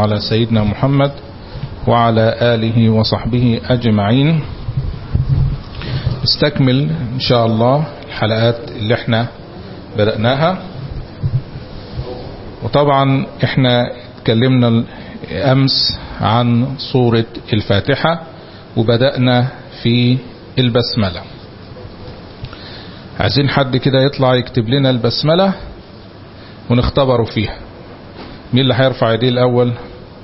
على سيدنا محمد وعلى آله وصحبه أجمعين استكمل إن شاء الله الحلقات اللي احنا بدأناها وطبعا احنا اتكلمنا أمس عن سورة الفاتحة وبدأنا في البسملة عايزين حد كده يطلع يكتب لنا البسملة ونختبروا فيها مين اللي هيرفع ايديه الأول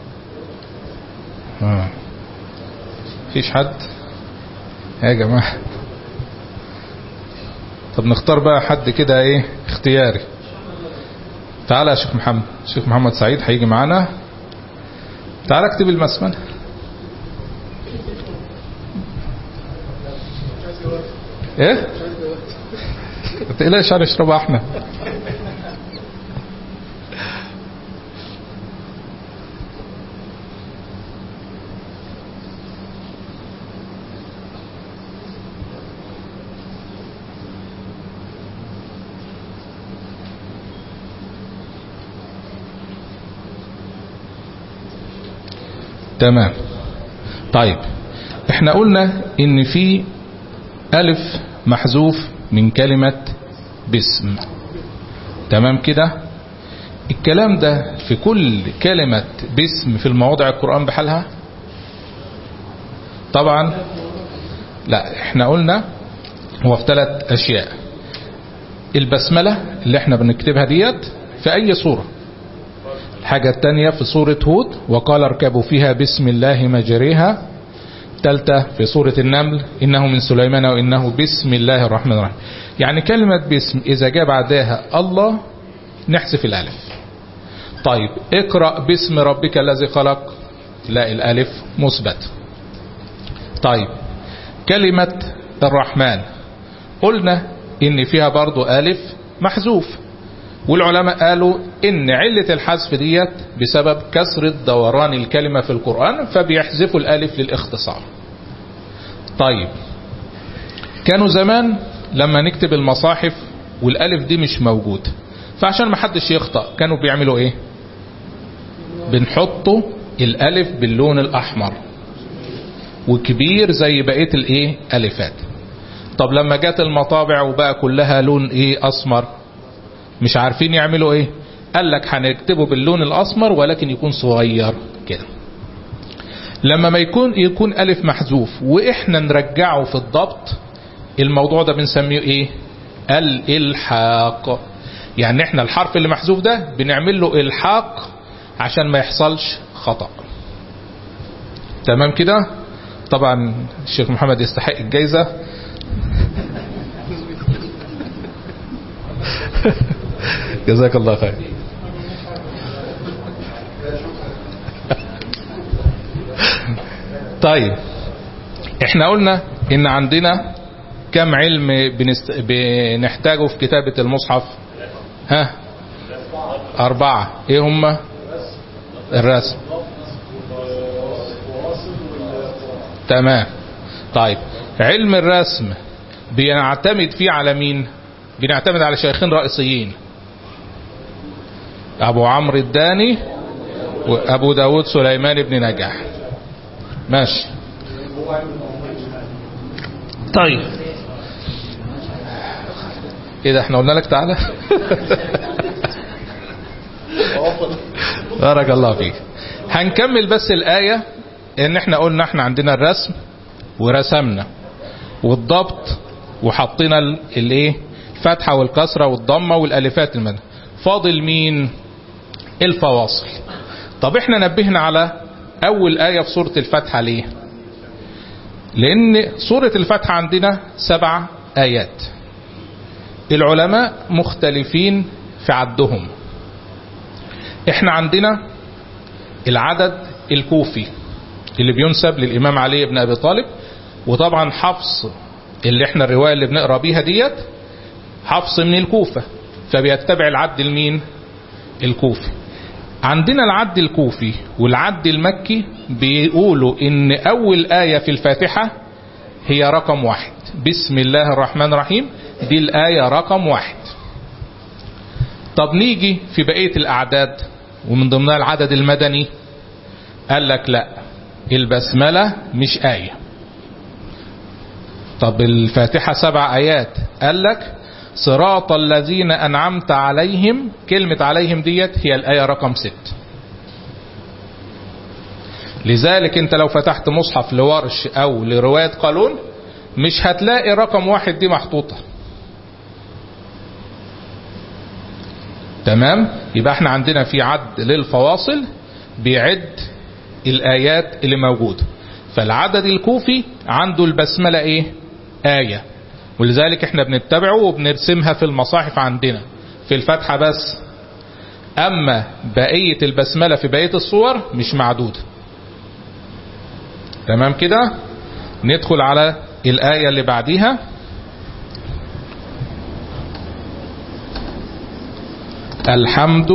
آه. فيش حد يا جماعة طب نختار بقى حد كده ايه اختياري تعالى يا شيخ محمد شيخ محمد سعيد هيجي معانا تعالى اكتب المسمن ايه ما تقلقش هنشربها احنا تمام طيب احنا قلنا ان في الف محذوف من كلمة باسم تمام كده الكلام ده في كل كلمة باسم في المواضع القرآن بحالها طبعا لا احنا قلنا هو في ثلاث اشياء البسملة اللي احنا بنكتبها ديت في اي صورة الحاجة الثانية في سورة هود وقال اركبوا فيها بسم الله مجريها الثالثة في سورة النمل إنه من سليمان وإنه بسم الله الرحمن الرحيم يعني كلمة باسم إذا جاء بعدها الله نحذف الألف طيب اقرأ باسم ربك الذي خلق لا الألف مثبت طيب كلمة الرحمن قلنا إن فيها برضو ألف محذوف والعلماء قالوا ان علة الحذف ديت بسبب كثرة دوران الكلمة في القرآن فبيحذفوا الالف للاختصار طيب كانوا زمان لما نكتب المصاحف والالف دي مش موجود فعشان ما حدش يخطأ كانوا بيعملوا ايه بنحطوا الالف باللون الاحمر وكبير زي بقية الايه الفات طب لما جت المطابع وبقى كلها لون ايه اسمر مش عارفين يعملوا ايه قال لك هنكتبه باللون الاسمر ولكن يكون صغير كده لما ما يكون يكون الف محذوف واحنا نرجعه في الضبط الموضوع ده بنسميه ايه الالحاق يعني احنا الحرف اللي محذوف ده بنعمل له الحاق عشان ما يحصلش خطأ تمام كده طبعا الشيخ محمد يستحق الجايزة جزاك الله خير طيب احنا قلنا ان عندنا كم علم بنست... بنحتاجه في كتابة المصحف ها اربعة ايه هم الرسم تمام طيب علم الرسم بيعتمد فيه على مين بنعتمد على شيخين رئيسيين ابو عمرو الداني وابو داود سليمان بن نجاح ماشي طيب ايه ده احنا قلنا لك تعالى بارك الله فيك هنكمل بس الآية ان احنا قلنا احنا عندنا الرسم ورسمنا والضبط وحطينا الايه الفتحة والكسرة والضمة والالفات المدى فاضل مين الفواصل طب احنا نبهنا على اول آية في سورة الفتحة ليه لان سورة الفتحة عندنا سبع آيات العلماء مختلفين في عدهم احنا عندنا العدد الكوفي اللي بينسب للامام علي بن ابي طالب وطبعا حفص اللي احنا الرواية اللي بنقرا بيها ديت حفص من الكوفة فبيتبع العد المين الكوفي عندنا العد الكوفي والعد المكي بيقولوا ان اول آية في الفاتحة هي رقم واحد بسم الله الرحمن الرحيم دي الآية رقم واحد طب نيجي في بقية الأعداد ومن ضمنها العدد المدني قال لك لا البسملة مش آية طب الفاتحة سبع آيات قال لك صراط الذين أنعمت عليهم كلمة عليهم ديت هي الآية رقم ست لذلك انت لو فتحت مصحف لورش او لرواية قانون مش هتلاقي رقم واحد دي محطوطة تمام يبقى احنا عندنا في عد للفواصل بيعد الآيات اللي موجودة فالعدد الكوفي عنده البسملة ايه آية ولذلك احنا بنتبعه وبنرسمها في المصاحف عندنا في الفتحة بس اما بقية البسملة في بقية الصور مش معدودة تمام كده ندخل على الآية اللي بعديها الحمد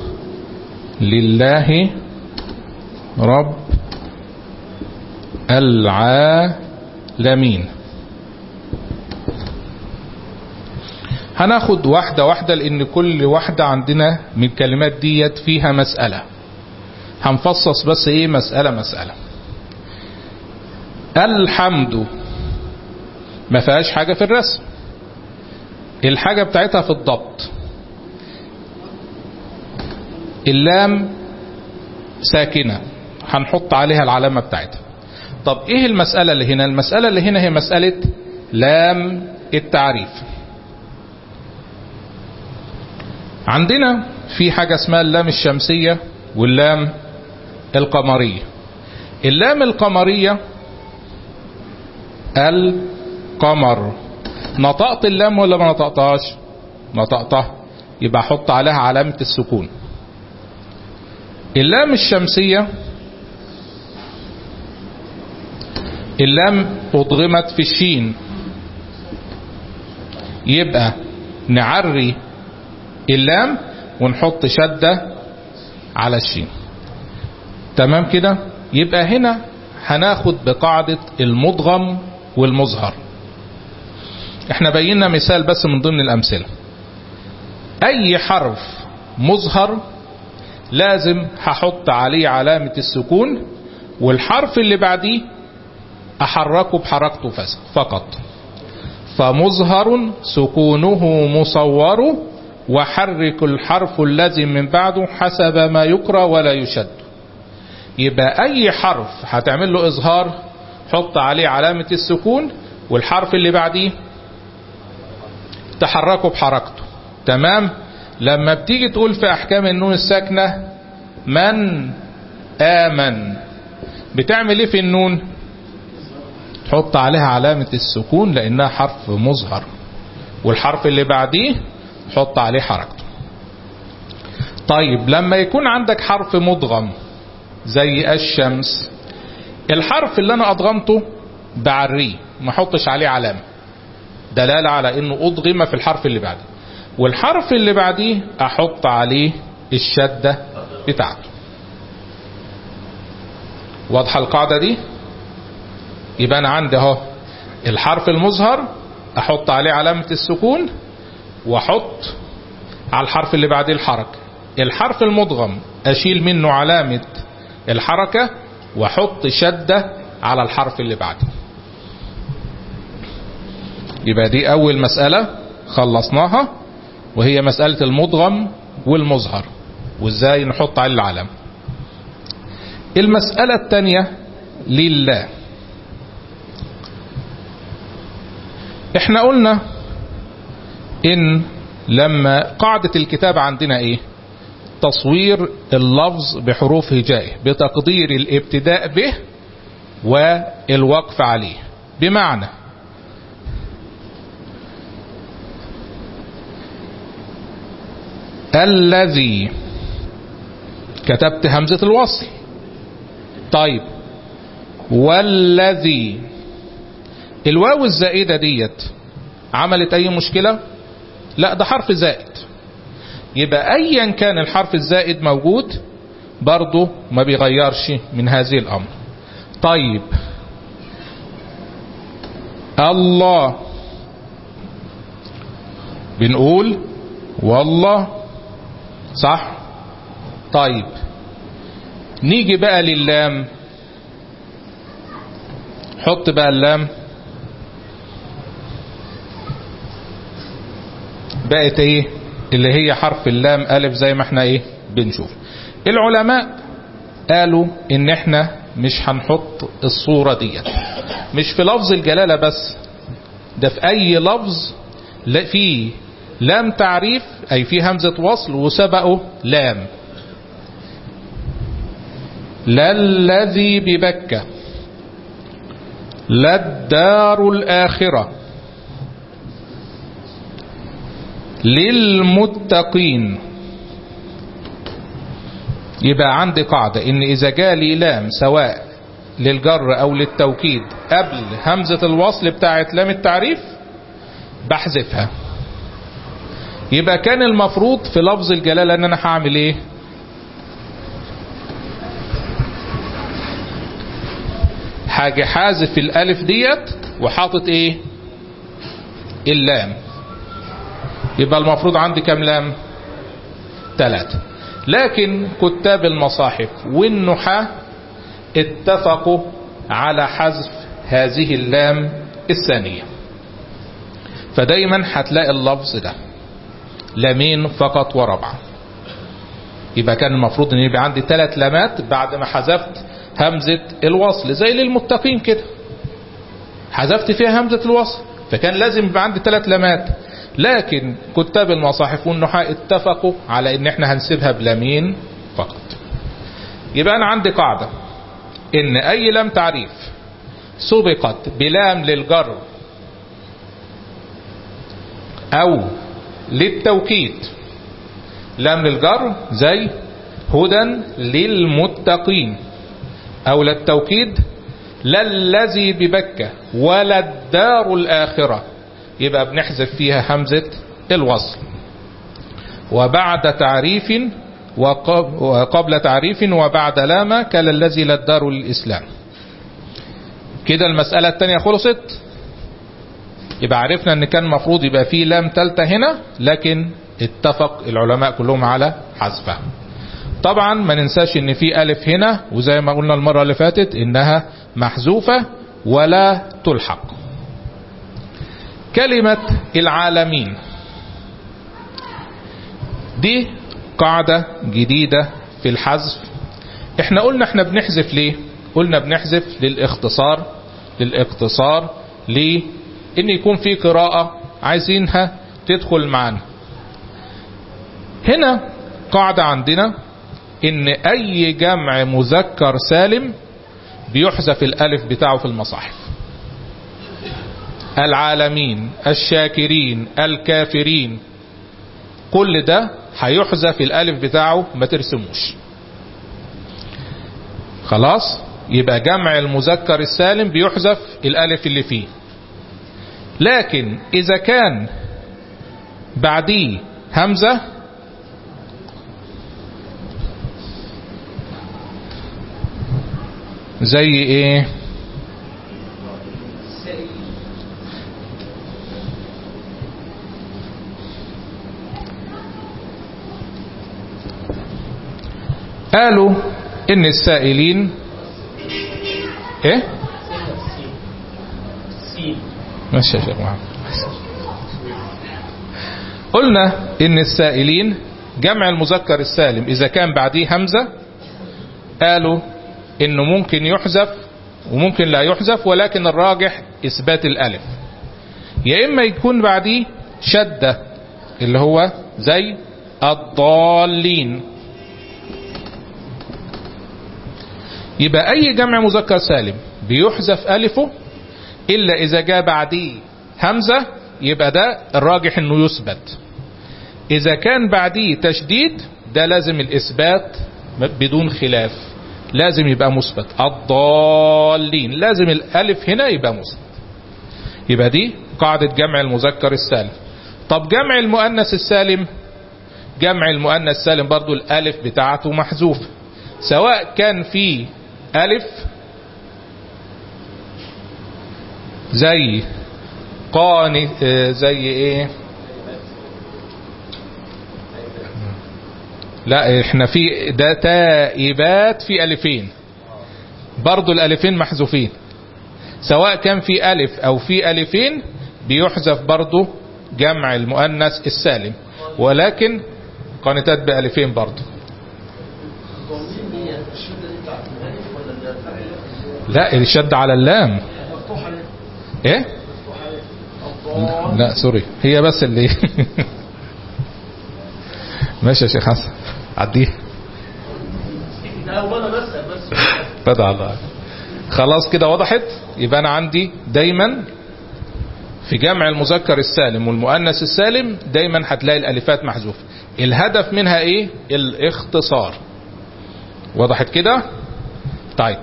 لله رب العالمين هناخد واحدة واحدة لأن كل واحدة عندنا من الكلمات ديت فيها مسألة هنفصص بس ايه مسألة مسألة الحمد ما فيهاش حاجة في الرسم الحاجة بتاعتها في الضبط اللام ساكنة هنحط عليها العلامة بتاعتها طب ايه المسألة اللي هنا المسألة اللي هنا هي مسألة لام التعريف عندنا في حاجة اسمها اللام الشمسية واللام القمرية اللام القمرية القمر نطقت اللام ولا ما نطقتهاش نطقتها يبقى احط عليها علامة السكون اللام الشمسية اللام أضغمت في الشين يبقى نعري اللام ونحط شدة على الشين تمام كده يبقى هنا هناخد بقاعدة المضغم والمظهر احنا بينا مثال بس من ضمن الامثلة اي حرف مظهر لازم هحط عليه علامة السكون والحرف اللي بعديه احركه بحركته فقط فمظهر سكونه مصور وحرك الحرف الذي من بعده حسب ما يقرأ ولا يشد يبقى اي حرف هتعمل له اظهار حط عليه علامة السكون والحرف اللي بعديه تحركه بحركته تمام لما بتيجي تقول في احكام النون الساكنة من امن بتعمل ايه في النون تحط عليها علامة السكون لانها حرف مظهر والحرف اللي بعديه حط عليه حركته طيب لما يكون عندك حرف مضغم زي الشمس الحرف اللي انا اضغمته بعريه ما احطش عليه علامة دلالة على انه اضغم في الحرف اللي بعديه والحرف اللي بعديه احط عليه الشدة بتاعته واضحة القاعدة دي يبقى انا عندي اهو الحرف المظهر احط عليه علامة السكون واحط على الحرف اللي بعديه الحركة الحرف المضغم اشيل منه علامة الحركة واحط شدة على الحرف اللي بعده يبقى دي اول مسألة خلصناها وهي مسألة المضغم والمظهر وازاي نحط عليه العلم المسألة الثانية لله احنا قلنا ان لما قاعدة الكتاب عندنا ايه تصوير اللفظ بحروف هجائه بتقدير الابتداء به والوقف عليه بمعنى الذي كتبت همزة الوصل طيب والذي الواو الزائدة ديت عملت اي مشكلة لا ده حرف زائد يبقى ايا كان الحرف الزائد موجود برضه ما بيغيرش من هذه الامر طيب الله بنقول والله صح طيب نيجي بقى للام حط بقى اللام بقت ايه اللي هي حرف اللام الف زي ما احنا ايه بنشوف العلماء قالوا ان احنا مش هنحط الصورة ديت مش في لفظ الجلالة بس ده في اي لفظ لا فيه لام تعريف اي في همزة وصل وسبقه لام لا الذي ببكة لا الدار الآخرة للمتقين يبقى عندي قاعدة ان اذا جالي لام سواء للجر او للتوكيد قبل همزة الوصل بتاعت لام التعريف بحذفها يبقى كان المفروض في لفظ الجلالة ان انا هعمل ايه حاجة حازف الالف ديت وحاطط ايه اللام يبقى المفروض عندي كام لام ثلاثة لكن كتاب المصاحف والنحاة اتفقوا على حذف هذه اللام الثانية فدايما هتلاقي اللفظ ده لامين فقط وربع يبقى كان المفروض ان يبقى عندي ثلاث لامات بعد ما حذفت همزة الوصل زي للمتقين كده حذفت فيها همزة الوصل فكان لازم يبقى عندي ثلاث لامات لكن كتاب المصاحف والنحاة اتفقوا على ان احنا هنسيبها بلامين فقط يبقى انا عندي قاعدة ان اي لام تعريف سبقت بلام للجر او للتوكيد لام للجر زي هدى للمتقين او للتوكيد لا الذي ببكة ولا الدار الآخرة يبقى بنحذف فيها همزة الوصل وبعد تعريف وقبل تعريف وبعد لام كلا الذي لا الدار للإسلام كده المسألة التانية خلصت يبقى عرفنا ان كان مفروض يبقى فيه لام تالتة هنا لكن اتفق العلماء كلهم على حذفها طبعا ما ننساش ان في الف هنا وزي ما قلنا المرة اللي فاتت انها محذوفة ولا تلحق كلمة العالمين دي قاعدة جديدة في الحذف احنا قلنا احنا بنحذف ليه قلنا بنحذف للاختصار للاقتصار ليه ان يكون في قراءة عايزينها تدخل معانا هنا قاعدة عندنا ان اي جمع مذكر سالم بيحذف الالف بتاعه في المصاحف العالمين الشاكرين الكافرين كل ده هيحذف الالف بتاعه ما ترسموش خلاص يبقى جمع المذكر السالم بيحذف الالف اللي فيه لكن اذا كان بعديه همزة زي ايه قالوا ان السائلين ايه ماشي يا شيخ محمد قلنا ان السائلين جمع المذكر السالم اذا كان بعديه همزة قالوا انه ممكن يحذف وممكن لا يحذف ولكن الراجح اثبات الالف يا اما يكون بعديه شدة اللي هو زي الضالين يبقى اي جمع مذكر سالم بيحذف الفه الا اذا جاء بعديه همزة يبقى ده الراجح انه يثبت اذا كان بعديه تشديد ده لازم الاثبات بدون خلاف لازم يبقى مثبت الضالين لازم الالف هنا يبقى مثبت يبقى دي قاعدة جمع المذكر السالم طب جمع المؤنث السالم جمع المؤنث السالم برضو الالف بتاعته محذوفة سواء كان في الف زي قاني زي ايه لا احنا في ده تائبات في الفين برضو الالفين محذوفين سواء كان في الف او في الفين بيحذف برضو جمع المؤنث السالم ولكن قانتات بألفين برضو لا الشد على اللام ايه لا سوري هي بس اللي ماشي يا شيخ حسن عديه بدع الله خلاص كده وضحت يبقى انا عندي دايما في جمع المذكر السالم والمؤنث السالم دايما هتلاقي الالفات محذوفه الهدف منها ايه الاختصار وضحت كده طيب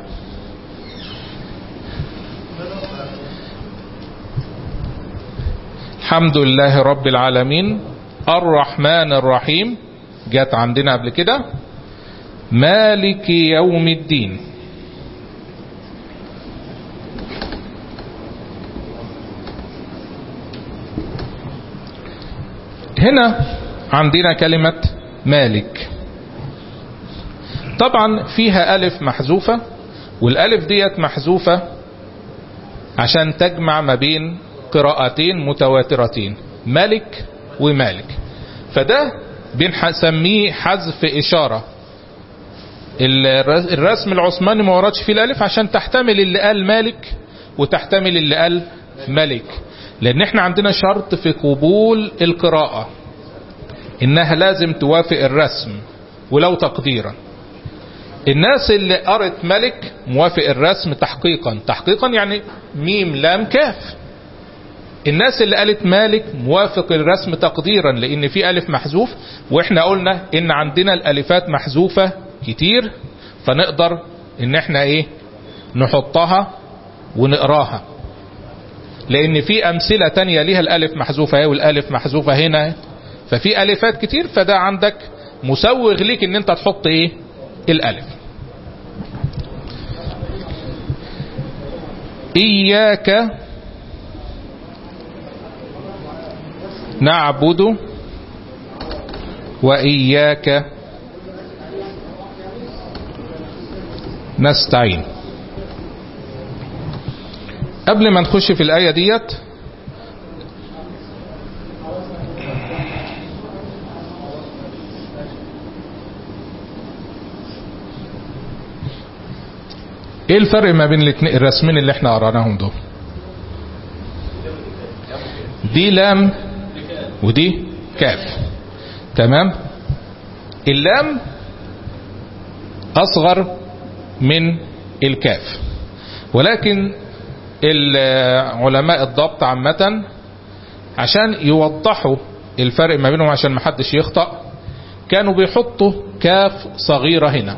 الحمد لله رب العالمين الرحمن الرحيم جت عندنا قبل كده مالك يوم الدين هنا عندنا كلمة مالك طبعا فيها ألف محذوفة والألف ديت محذوفة عشان تجمع ما بين قراءتين متواترتين ملك ومالك فده بنسميه حذف إشارة الرسم العثماني ما وردش فيه الألف عشان تحتمل اللي قال مالك وتحتمل اللي قال ملك لأن احنا عندنا شرط في قبول القراءة إنها لازم توافق الرسم ولو تقديرا الناس اللي قرت ملك موافق الرسم تحقيقا تحقيقا يعني ميم لام كاف الناس اللي قالت مالك موافق الرسم تقديرا لان في الف محذوف واحنا قلنا ان عندنا الالفات محذوفة كتير فنقدر ان احنا ايه نحطها ونقراها لان في امثلة تانية ليها الالف محذوفة اهي والالف محذوفة هنا ففي الفات كتير فده عندك مسوغ ليك ان انت تحط ايه الالف اياك نعبد وإياك نستعين قبل ما نخش في الآية ديت ايه الفرق ما بين الاتنين الرسمين اللي احنا قراناهم دول دي لام ودي كاف تمام اللام اصغر من الكاف ولكن علماء الضبط عامة عشان يوضحوا الفرق ما بينهم عشان محدش يخطأ كانوا بيحطوا كاف صغيرة هنا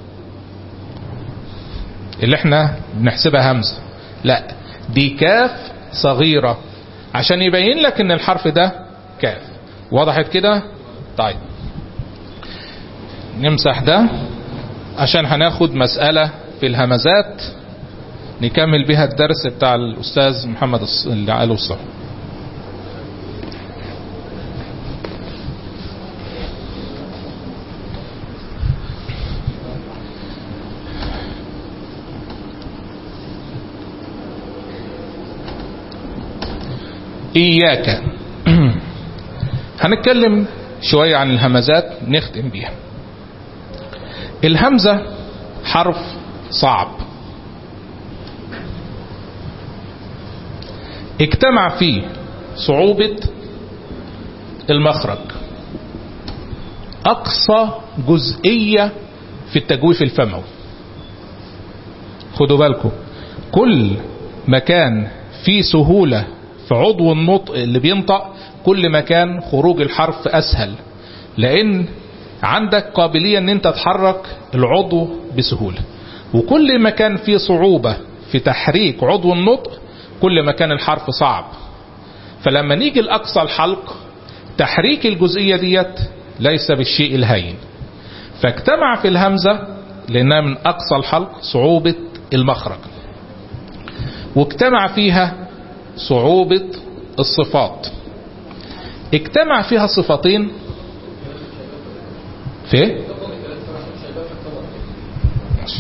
اللي احنا بنحسبها همزة لا دي كاف صغيرة عشان يبين لك ان الحرف ده كاف وضحت كده طيب نمسح ده عشان هناخد مسألة في الهمزات نكمل بها الدرس بتاع الأستاذ محمد اللي قاله الصبح إياك هنتكلم شوية عن الهمزات نختم بيها الهمزة حرف صعب اجتمع فيه صعوبة المخرج أقصى جزئية في التجويف الفموي خدوا بالكم كل مكان فيه سهولة في عضو النطق اللي بينطق كل ما كان خروج الحرف أسهل لأن عندك قابلية ان انت تحرك العضو بسهولة وكل ما كان فيه صعوبة في تحريك عضو النطق كل ما كان الحرف صعب فلما نيجي لأقصى الحلق تحريك الجزئية ديت ليس بالشيء الهين فاجتمع في الهمزة لأنها من أقصى الحلق صعوبة المخرج واجتمع فيها صعوبة الصفات اجتمع فيها صفتين في ايه؟ ماشي.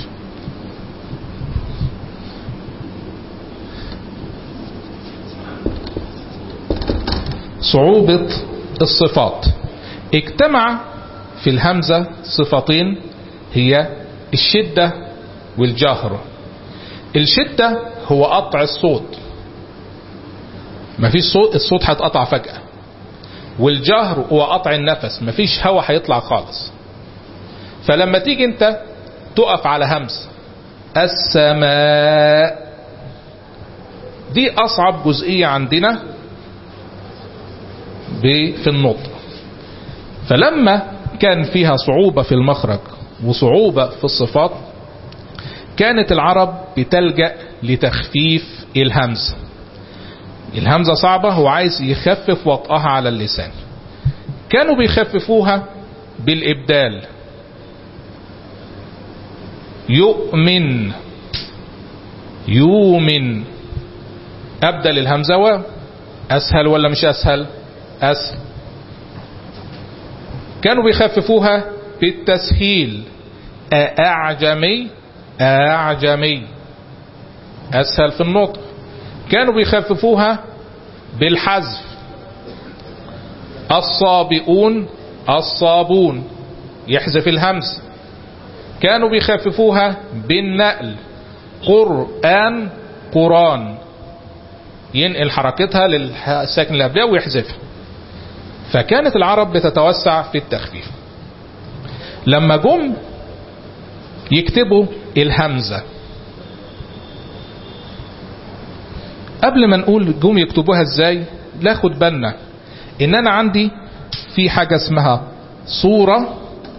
صعوبة الصفات اجتمع في الهمزة صفتين هي الشدة والجهر الشدة هو قطع الصوت مفيش صوت الصوت هيتقطع فجأة والجهر هو قطع النفس مفيش هوا هيطلع خالص فلما تيجي انت تقف على همس السماء دي اصعب جزئية عندنا في النطق فلما كان فيها صعوبة في المخرج وصعوبة في الصفات كانت العرب بتلجأ لتخفيف الهمزة الهمزة صعبة هو عايز يخفف وطئها على اللسان كانوا بيخففوها بالإبدال يؤمن يؤمن أبدل الهمزة واو أسهل ولا مش أسهل أسهل كانوا بيخففوها بالتسهيل أعجمي أعجمي أسهل في النطق كانوا بيخففوها بالحذف الصابئون الصابون يحذف الهمز كانوا بيخففوها بالنقل قرآن قرآن ينقل حركتها للساكن اللي قبلها ويحذفها فكانت العرب بتتوسع في التخفيف لما جم يكتبوا الهمزة قبل ما نقول جم يكتبوها ازاي ناخد بالنا ان انا عندي في حاجة اسمها صورة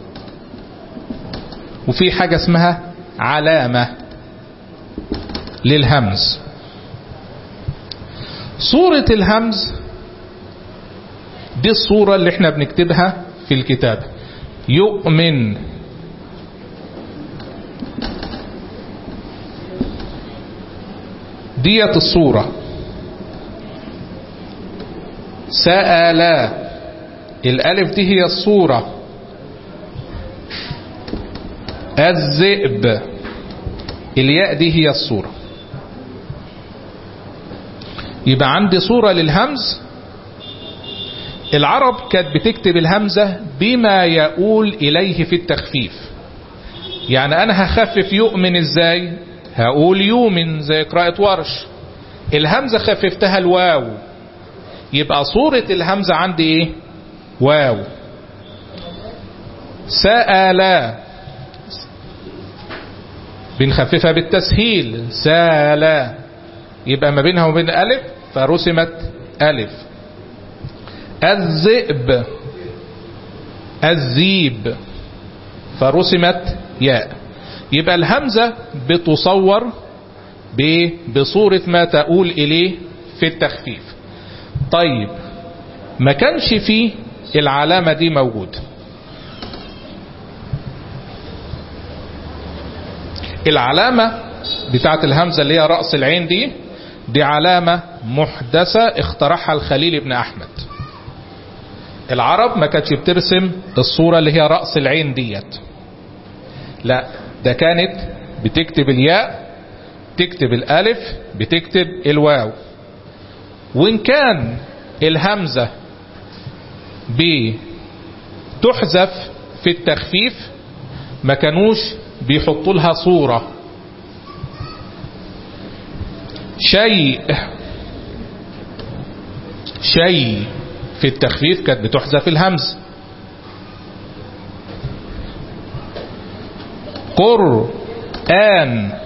وفي حاجة اسمها علامة للهمز صورة الهمز دي الصورة اللي احنا بنكتبها في الكتاب يؤمن ديت الصورة سأل الألف دي هي الصورة الذئب الياء دي هي الصورة يبقى عندي صورة للهمز العرب كانت بتكتب الهمزة بما يقول إليه في التخفيف يعني أنا هخفف يؤمن إزاي هقول يؤمن زي قراءة ورش الهمزة خففتها الواو يبقى صورة الهمزة عندي ايه واو سأل بنخففها بالتسهيل سال يبقى ما بينها وبين ألف فرسمت ألف الذئب الذيب فرسمت ياء يبقى الهمزة بتصور بصورة ما تقول إليه في التخفيف طيب ما كانش فيه العلامة دي موجود العلامة بتاعت الهمزة اللي هي رأس العين دي دي علامة محدثة اخترعها الخليل بن أحمد العرب ما كانتش بترسم الصورة اللي هي رأس العين ديت لا ده كانت بتكتب الياء تكتب الالف بتكتب الواو وان كان الهمزة بتحذف في التخفيف ما كانوش بيحطوا لها صورة شيء شيء في التخفيف كانت بتحذف الهمز قرآن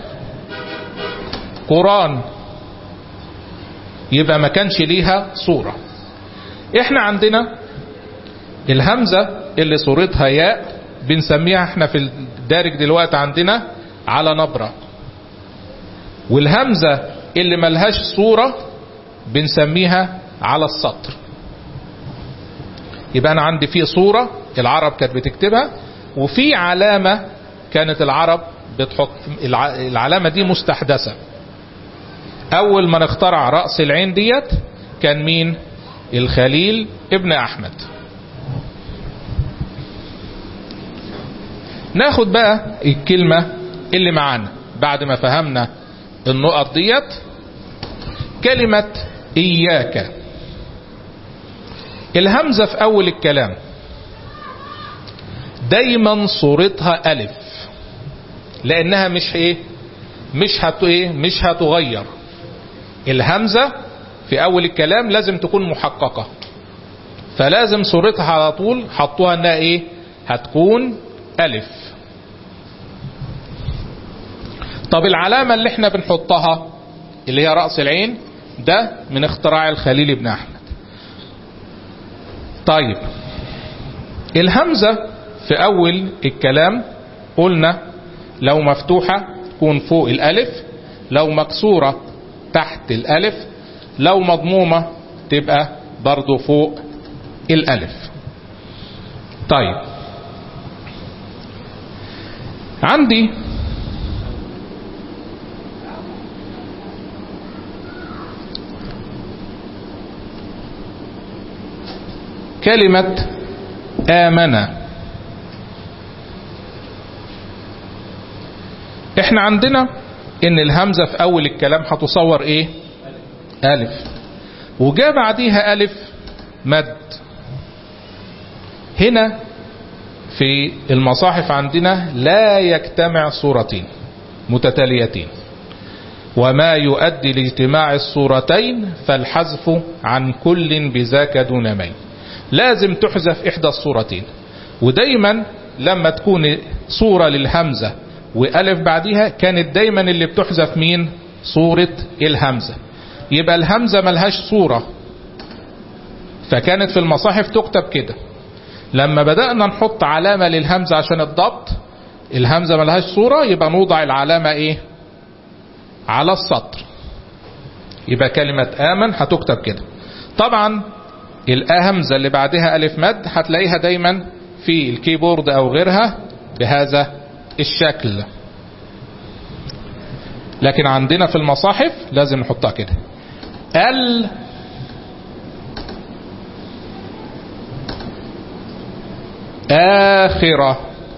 قرآن يبقى ما كانش ليها صورة احنا عندنا الهمزة اللي صورتها ياء بنسميها احنا في الدارج دلوقتي عندنا على نبرة والهمزة اللي ملهاش صورة بنسميها على السطر يبقى انا عندي في صورة العرب كانت بتكتبها وفي علامة كانت العرب بتحط العلامة دي مستحدثة اول ما اخترع رأس العين ديت كان مين الخليل ابن احمد ناخد بقى الكلمة اللي معانا بعد ما فهمنا النقط ديت كلمة إياك الهمزة في أول الكلام دايما صورتها ألف لأنها مش إيه مش هت إيه مش هتغير الهمزة في أول الكلام لازم تكون محققة فلازم صورتها على طول حطوها انها ايه هتكون الف طب العلامة اللي احنا بنحطها اللي هي رأس العين ده من اختراع الخليل بن احمد طيب الهمزة في اول الكلام قلنا لو مفتوحة تكون فوق الالف لو مكسورة تحت الالف لو مضمومة تبقى برضو فوق الألف طيب عندي كلمة آمن احنا عندنا ان الهمزة في اول الكلام هتصور ايه الف وجاء بعديها الف مد هنا في المصاحف عندنا لا يجتمع صورتين متتاليتين وما يؤدي لاجتماع الصورتين فالحذف عن كل بذاك دون مين لازم تحذف إحدى الصورتين ودايما لما تكون صورة للهمزة وألف بعدها كانت دايما اللي بتحذف مين صورة الهمزة يبقى الهمزة ملهاش صورة فكانت في المصاحف تكتب كده لما بدأنا نحط علامة للهمزة عشان الضبط الهمزة ملهاش صورة يبقى نوضع العلامة ايه على السطر يبقى كلمة آمن هتكتب كده طبعا الهمزة اللي بعدها ألف مد هتلاقيها دايما في الكيبورد أو غيرها بهذا الشكل لكن عندنا في المصاحف لازم نحطها كده ال آخرة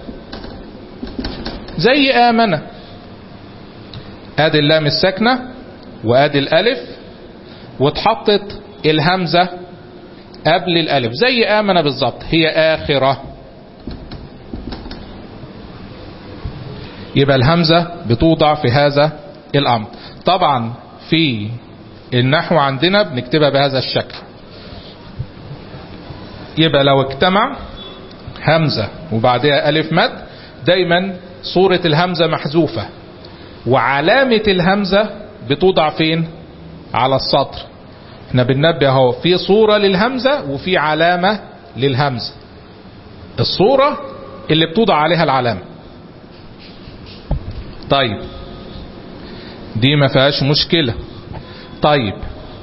زي آمنة ادي اللام الساكنة وادي الالف واتحطت الهمزة قبل الالف زي آمنة بالظبط هي آخرة يبقى الهمزة بتوضع في هذا الامر طبعا في النحو عندنا بنكتبها بهذا الشكل يبقى لو اجتمع همزة وبعدها ألف مد دايما صورة الهمزة محذوفة وعلامة الهمزة بتوضع فين على السطر احنا بننبه اهو في صورة للهمزة وفي علامة للهمزة الصورة اللي بتوضع عليها العلامة طيب دي ما فيهاش مشكلة طيب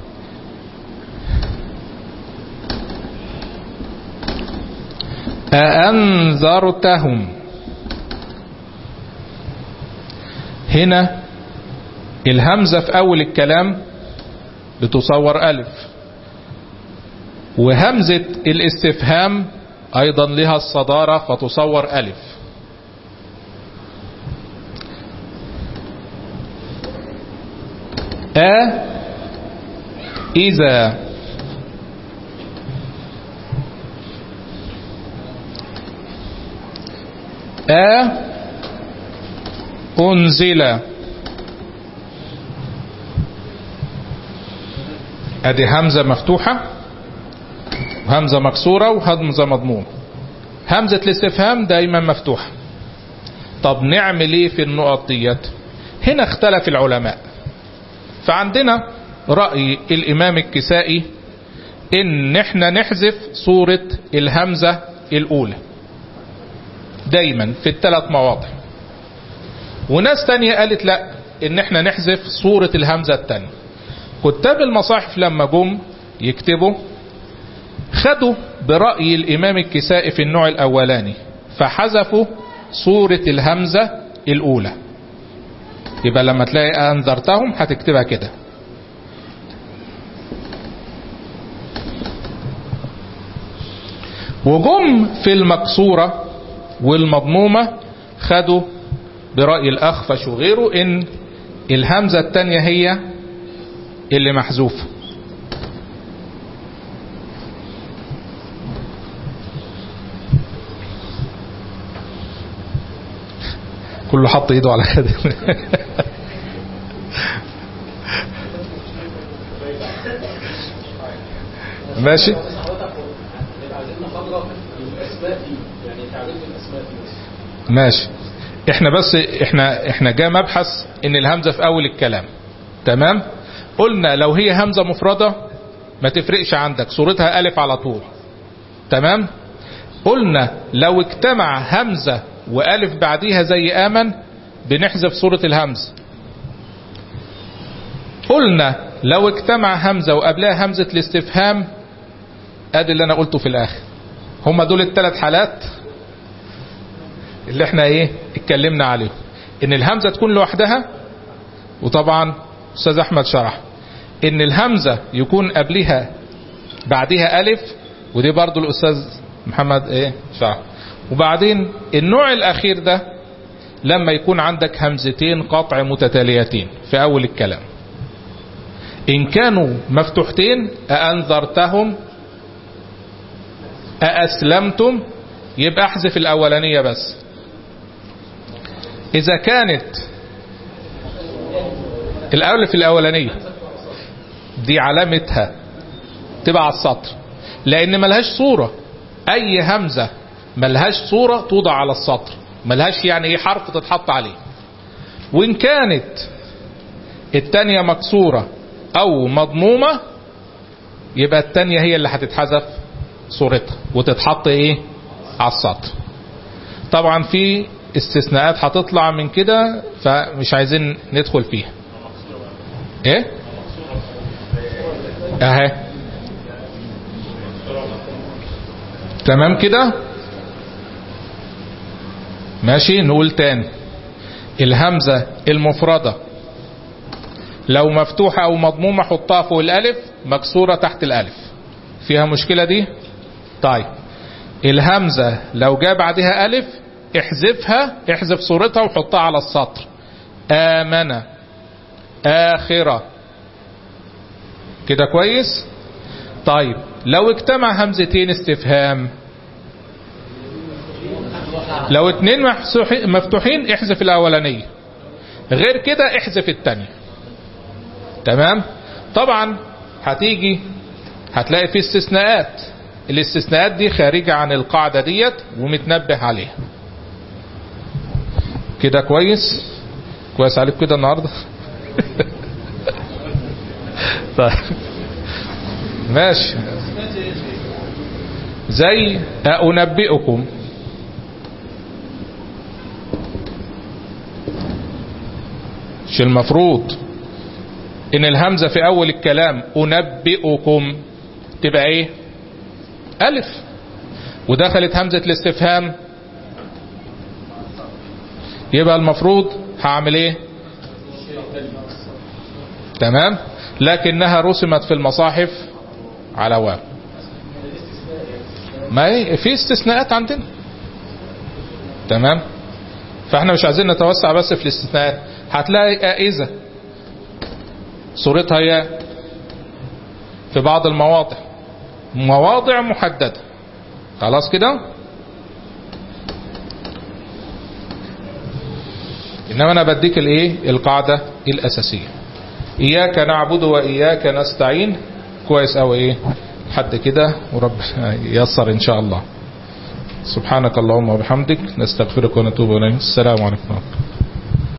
أأنذرتهم هنا الهمزة في أول الكلام بتصور ألف وهمزة الاستفهام أيضا لها الصدارة فتصور ألف أ إذا أ أنزل أدي همزة مفتوحة وهمزة مكسورة وهمزة مضمومة همزة الاستفهام دايما مفتوحة طب نعمل ايه في النقط ديت هنا اختلف العلماء فعندنا رأي الإمام الكسائي إن احنا نحذف صورة الهمزة الأولى دايما في الثلاث مواضع وناس تانية قالت لا إن احنا نحذف صورة الهمزة الثانية كتاب المصاحف لما جم يكتبوا خدوا برأي الإمام الكسائي في النوع الأولاني فحذفوا صورة الهمزة الأولى يبقى لما تلاقي أنذرتهم هتكتبها كده وجم في المكسورة والمضمومة خدوا برأي الأخفش وغيره إن الهمزة التانية هي اللي محذوفة كله حط ايده على خده ماشي ماشي احنا بس احنا احنا جاء مبحث ان الهمزة في اول الكلام تمام قلنا لو هي همزة مفردة ما تفرقش عندك صورتها الف على طول تمام قلنا لو اجتمع همزة والف بعديها زي امن بنحذف صورة الهمز قلنا لو اجتمع همزة وقبلها همزة الاستفهام ادي اللي انا قلته في الاخر هما دول الثلاث حالات اللي احنا ايه اتكلمنا عليهم ان الهمزة تكون لوحدها وطبعا استاذ احمد شرح ان الهمزة يكون قبلها بعدها الف ودي برضو الاستاذ محمد ايه شرح وبعدين النوع الاخير ده لما يكون عندك همزتين قطع متتاليتين في اول الكلام ان كانوا مفتوحتين أأنذرتهم أأسلمتم يبقى احذف الاولانية بس اذا كانت الالف الاولانية دي علامتها تبقى على السطر لان ملهاش صورة اي همزة ملهاش صورة توضع على السطر ملهاش يعني ايه حرف تتحط عليه وان كانت التانية مكسورة او مضمومة يبقى التانية هي اللي هتتحذف صورتها وتتحط ايه على السطر طبعا في استثناءات هتطلع من كده فمش عايزين ندخل فيها ايه اهي تمام كده ماشي نقول تاني الهمزة المفردة لو مفتوحة او مضمومة حطها فوق الالف مكسورة تحت الالف فيها مشكلة دي طيب الهمزة لو جاء بعدها الف احذفها احذف صورتها وحطها على السطر آمن آخرة كده كويس طيب لو اجتمع همزتين استفهام لو اتنين مفتوحين احذف الاولانية غير كده احذف التانية تمام طبعا هتيجي هتلاقي في استثناءات الاستثناءات دي خارجة عن القاعدة ديت ومتنبه عليها كده كويس كويس عليك كده النهاردة طيب ماشي زي أنبئكم مش المفروض ان الهمزة في اول الكلام انبئكم تبقى ايه الف ودخلت همزة الاستفهام يبقى المفروض هعمل ايه تمام لكنها رسمت في المصاحف على واو ما هي في استثناءات عندنا تمام فاحنا مش عايزين نتوسع بس في الاستثناءات هتلاقي اذا صورتها يا في بعض المواضع مواضع محددة خلاص كده انما انا بديك الايه القاعدة الاساسية اياك نعبد واياك نستعين كويس او ايه حد كده ورب ييسر ان شاء الله سبحانك اللهم وبحمدك نستغفرك ونتوب اليك السلام عليكم ورحمه الله